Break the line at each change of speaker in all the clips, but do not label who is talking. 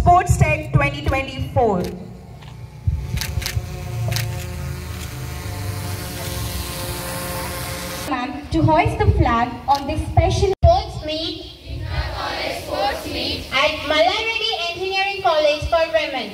Sports Tech 2024.
ma'am, to hoist the flag on this special
sports meet at Mallareddy Engineering College for Women.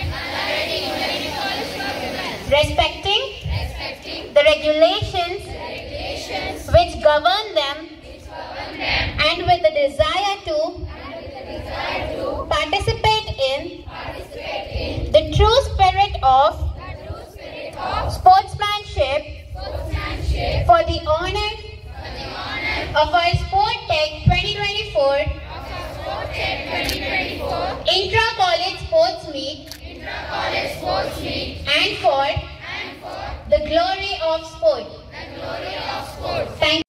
Respecting, the regulations, which govern them, and with the desire to, participate in, the true spirit of, sportsmanship for the honor of our Sport Tech 2024 Intra College Sports Meet and for the glory of sport. Thank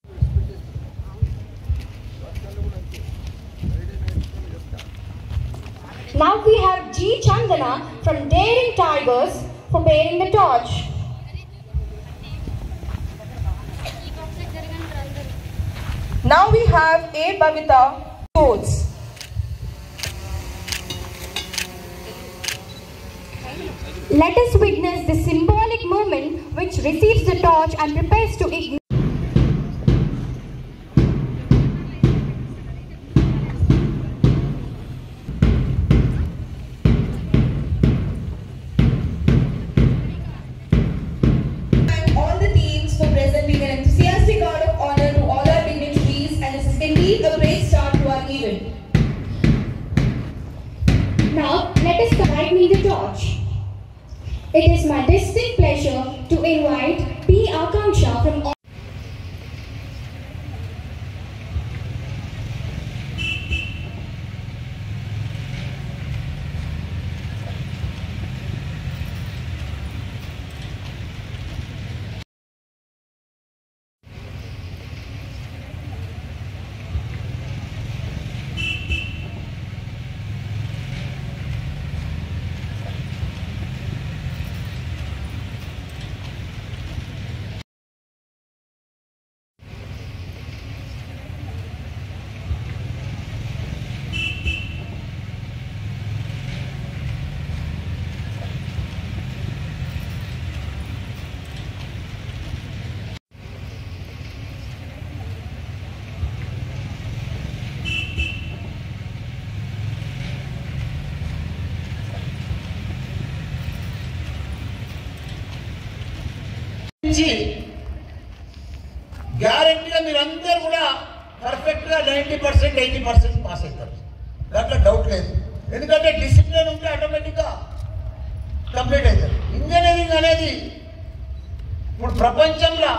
Now we have G. Chandana from Daring Tigers for bearing the torch.
Now we have A. Bhavita Sports.
Let us witness the symbolic moment which receives the torch and prepares to ignite.
thank all the teams for presenting an enthusiastic guard of honor to all our dignitaries and this is indeed a great start to our event.
Now let us provide me the torch. It is my distinct pleasure to invite P. Akanksha from
నుంచి గ్యారంటీగా మీరందరూ కూడా పర్ఫెక్ట్గా ninety percent eighty percent pass అవుతారు దాంట్లో doubt లేదు ఎందుకంటే discipline ఉంటే ఆటోమేటిక్గా కంప్లీట్ అవుతారు ఇంజనీరింగ్ అనేది ఇప్పుడు ప్రపంచంలో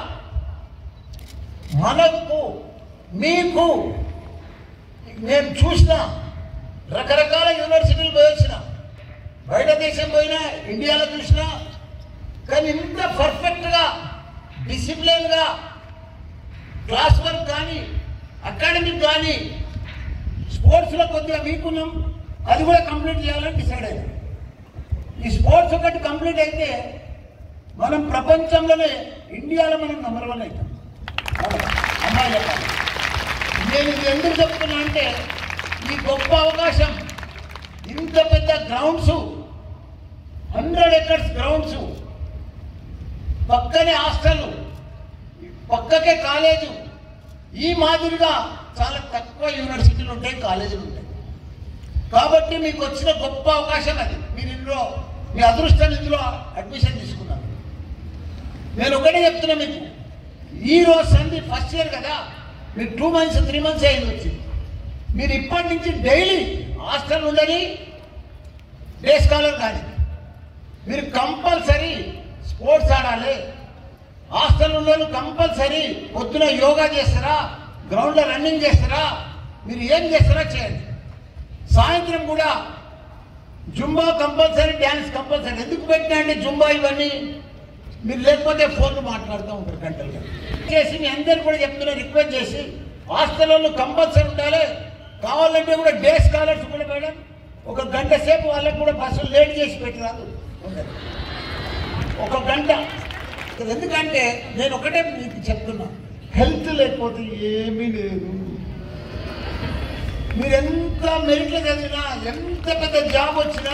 మనకు మీకు నేను చూసిన రకరకాల యూనివర్సిటీలు పోయి వచ్చిన బయట దేశం పోయినా ఇండియాలో చూసినా కానీ ఇంత పర్ఫెక్ట్గా డిసిప్లిన్గా క్లాస్ వర్క్ కానీ అకాడమిక్ కానీ స్పోర్ట్స్లో కొద్దిగా వీక్ ఉన్నాం అది కూడా కంప్లీట్ చేయాలని డిసైడ్ అయ్యాం ఈ స్పోర్ట్స్ ఒకటి కంప్లీట్ అయితే మనం ప్రపంచంలోనే ఇండియాలో మనం నెంబర్ వన్ అవుతాం అవునా? అమ్మాయి చెప్పాలి నేను ఇది ఎందుకు చెప్తున్నా అంటే ఈ గొప్ప అవకాశం ఇంత పెద్ద గ్రౌండ్స్ హండ్రెడ్ ఎకర్స్ గ్రౌండ్స్ పక్కనే హాస్టల్ పక్కకే కాలేజు ఈ మాదిరిగా చాలా తక్కువ యూనివర్సిటీలు ఉంటాయి కాలేజీలు ఉంటాయి కాబట్టి మీకు వచ్చిన గొప్ప అవకాశం అది మీరు ఇందులో మీ అదృష్టం ఇందులో అడ్మిషన్ తీసుకున్నారు నేను ఒకటే చెప్తున్నా మీకు ఈ రోజు సంధి ఫస్ట్ ఇయర్ కదా మీరు టూ మంత్స్ త్రీ మంత్స్ అయింది వచ్చింది మీరు ఇప్పటి నుంచి డైలీ హాస్టల్ ఉండని డే స్కాలర్ కానీ మీరు కంపల్సరీ స్పోర్ట్స్ ఆడాలి హాస్టల్ ఉన్న కంపల్సరీ పొద్దున యోగా చేస్తారా గ్రౌండ్లో రన్నింగ్ చేస్తారా మీరు ఏం చేస్తారా చేయండి సాయంత్రం కూడా జుంబా కంపల్సరీ డ్యాన్స్ కంపల్సరీ ఎందుకు పెట్టినా అండి జుంబా ఇవన్నీ మీరు లేకపోతే ఫోన్లు మాట్లాడుతూ ఉంటారు గంటలుగా చేసి మీ అందరు కూడా చెప్తున్నా రిక్వెస్ట్ చేసి హాస్టల్లో కంపల్సరీ ఉండాలి కావాలంటే కూడా డే స్కాలర్స్ కూడా మేడం ఒక గంట సేపు వాళ్ళకి కూడా బస్సులు లేట్ చేసి పెట్టరాదు ఉండదు ఒక గంట ఎందుకంటే నేను ఒకటే మీకు చెప్తున్నా హెల్త్ లేకపోతే ఏమీ లేదు మీరు ఎంత ఎంత మెరిట్లు చదివినా ఎంత పెద్ద జాబ్ వచ్చినా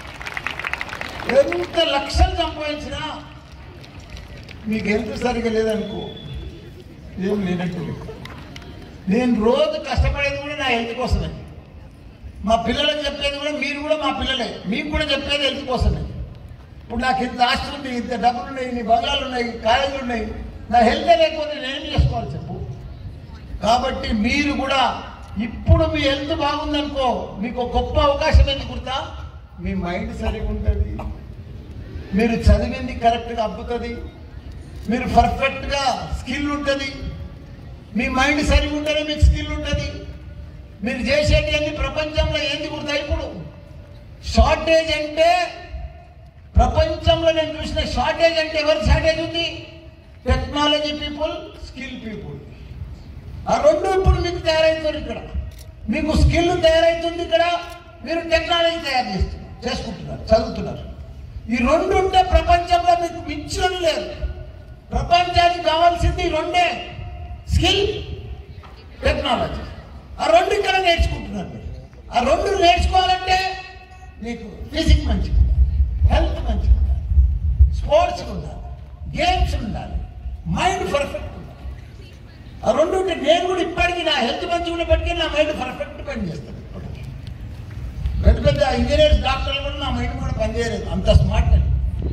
ఎంత లక్షలు సంపాదించినా మీకు హెల్త్ సరిగా లేదనుకో ఏం లేనట్టు లెక్క. నేను రోజు కష్టపడేది కూడా నా హెల్త్ కోసమే మా పిల్లలకు చెప్పేది కూడా మీరు కూడా మా పిల్లలే మీకు కూడా చెప్పేది హెల్త్ కోసమే ఇప్పుడు నాకు ఇంత ఆస్తి ఉంది ఇంత డబ్బులు ఉన్నాయి ఇన్ని బంగాలు ఉన్నాయి కాలేజీలు ఉన్నాయి నా హెల్త్ లేకపోతే నేనేం చేసుకోవాలి చెప్పు కాబట్టి మీరు కూడా ఇప్పుడు మీ హెల్త్ బాగుందనుకో మీకు ఒక గొప్ప అవకాశం ఏంది గుర్తా మీ మైండ్ సరిగా ఉంటుంది మీరు చదివింది కరెక్ట్గా అబ్బుతుంది మీరు పర్ఫెక్ట్గా స్కిల్ ఉంటుంది మీ మైండ్ సరిగా ఉంటేనే మీకు స్కిల్ ఉంటుంది మీరు చేసేటి అన్ని ప్రపంచంలో ఏంది గుర్తా ఇప్పుడు షార్టేజ్ అంటే ప్రపంచంలో నేను చూసిన షార్టేజ్ అంటే ఎవరు షార్టేజ్ ఉంది టెక్నాలజీ పీపుల్ స్కిల్ పీపుల్ ఆ రెండు ఇప్పుడు మీకు తయారవుతుంది ఇక్కడ మీకు స్కిల్ తయారవుతుంది ఇక్కడ మీరు టెక్నాలజీ తయారు చేస్తున్నారు చేసుకుంటున్నారు చదువుతున్నారు ఈ రెండు ఉంటే ప్రపంచంలో మీకు మించిన లేదు ప్రపంచానికి కావాల్సింది ఈ రెండే స్కిల్ టెక్నాలజీ ఆ రెండు ఇక్కడ నేర్చుకుంటున్నారు మీరు ఆ రెండు నేర్చుకోవాలంటే మీకు ఫిజిక్ మంచిగా ఉండాలి హెల్త్ మంచిగా ఉండాలి స్పోర్ట్స్ ఉండాలి గేమ్స్ ఉండాలి మైండ్ పర్ఫెక్ట్ ఉండాలి ఆ రెండు ఉంటే నేను కూడా ఇప్పటికీ నా హెల్త్ మంచిగా ఉన్నప్పటికీ నా మైండ్ పర్ఫెక్ట్ పని చేస్తాను ఇప్పటికీ. పెద్ద పెద్ద ఇంజనీర్స్ డాక్టర్లు కూడా నా మైండ్ కూడా పనిచేయలేదు అంత స్మార్ట్ అని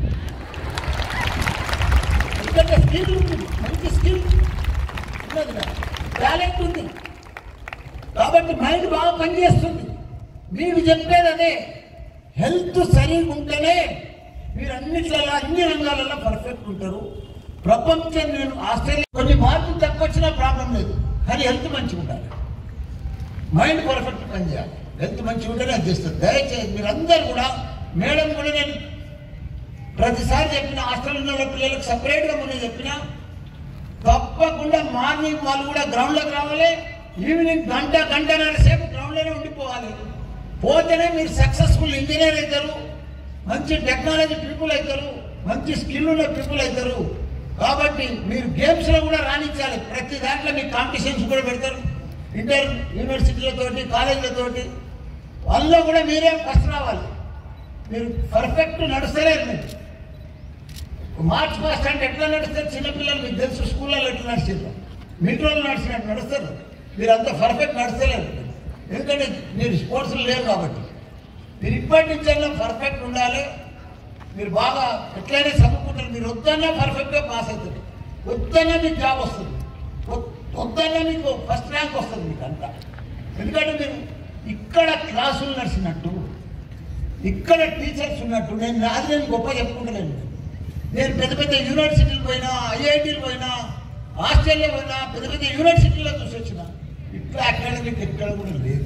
ఎందుకంటే స్కిల్ ఉంది మంచి స్కిల్ ఉన్నది టాలెంట్ ఉంది కాబట్టి మైండ్ బాగా పనిచేస్తుంది మీకు చెప్పేది అదే హెల్త్ సరిగా ఉంటేనే మీరు అన్నిట్లలో అన్ని రంగాలలో పర్ఫెక్ట్ ఉంటారు ప్రపంచం నేను ఆస్ట్రేలియా కొన్ని మార్కులు తక్కువ వచ్చినా ప్రాబ్లం లేదు కానీ హెల్త్ మంచిగా ఉండాలి మైండ్ పర్ఫెక్ట్ పనిచేయాలి హెల్త్ మంచిగా ఉంటేనే అది చేస్తుంది దయచేసి మీరందరూ కూడా మేడం కూడా నేను ప్రతిసారి చెప్పిన హాస్టల్లో ఉన్న పిల్లలకు సపరేట్గా మొన్న చెప్పిన తప్పకుండా మార్నింగ్ వాళ్ళు కూడా గ్రౌండ్లోకి రావాలి ఈవినింగ్ గంట గంటన్నర సేపు గ్రౌండ్లోనే ఉండిపోవాలి పోతేనే మీరు సక్సెస్ఫుల్ ఇంజనీర్ అవుతారు మంచి టెక్నాలజీ పీపుల్ అవుతారు మంచి స్కిల్ ఉన్న పీపుల్ అవుతారు కాబట్టి మీరు గేమ్స్లో కూడా రాణించాలి ప్రతి దాంట్లో మీకు కాంపిటీషన్స్ కూడా పెడతారు ఇంటర్ యూనివర్సిటీలతోటి కాలేజీలతోటి వాళ్ళలో కూడా మీరే ఫస్ట్ రావాలి మీరు పర్ఫెక్ట్ నడుస్తలేరు మీరు మార్చ్ పాస్ట్ అంటే ఎట్లా నడుస్తారు చిన్నపిల్లలు మీకు తెలుసు స్కూళ్ళలో ఎట్లా నడిచారు మెట్రోలో నడిచినట్టు నడుస్తారు మీరు అంత పర్ఫెక్ట్ నడుస్తలేరు ఎందుకంటే మీరు స్పోర్ట్స్లో లేరు కాబట్టి మీరు ఇప్పటి నుంచైనా పర్ఫెక్ట్ ఉండాలి మీరు బాగా ఎట్లయినా చదువుకుంటారు మీరు వద్దన్నా పర్ఫెక్ట్గా పాస్ అవుతుంది వద్దన్నా మీకు జాబ్ వస్తుంది వద్- వద్దన్నా మీకు ఫస్ట్ ర్యాంక్ వస్తుంది మీకు అంతా ఎందుకంటే మీరు ఇక్కడ క్లాసులు నడిచినట్టు ఇక్కడ టీచర్స్ ఉన్నట్టు నేను నాది నేను గొప్ప చెప్పుకుంటలేను నేను పెద్ద పెద్ద యూనివర్సిటీలు పోయినా ఐఐటీలు పోయినా ఆస్ట్రేలియా పోయినా పెద్ద పెద్ద యూనివర్సిటీలో చూసి వచ్చిన ఇట్లా అకాడమిక్ ఎక్కడ కూడా లేదు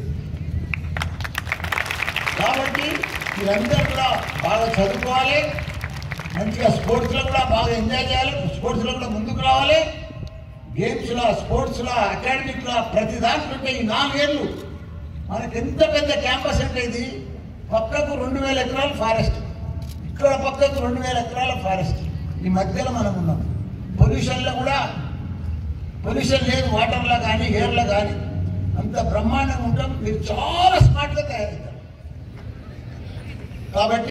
కాబట్టి మీరందరూ కూడా బాగా చదువుకోవాలి మంచిగా స్పోర్ట్స్లో కూడా బాగా ఎంజాయ్ చేయాలి స్పోర్ట్స్లో కూడా ముందుకు రావాలి గేమ్స్లో స్పోర్ట్స్లో అకాడమిక్లో ప్రతి దాంట్లో ఉంటే ఈ నాలుగేళ్ళు మనకి ఎంత పెద్ద క్యాంపస్ అంటే ఇది పక్కకు రెండు వేల ఎకరాల ఫారెస్ట్ ఇక్కడ పక్కకు రెండు వేల ఎకరాల ఫారెస్ట్ ఈ మధ్యలో మనం ఉన్నాం పొల్యూషన్లో కూడా పొల్యూషన్ లేదు వాటర్లో కానీ ఎయిర్లో కానీ అంత బ్రహ్మాండంగా ఉంటాం మీరు చాలా స్మార్ట్గా తయారవుతారు కాబట్టి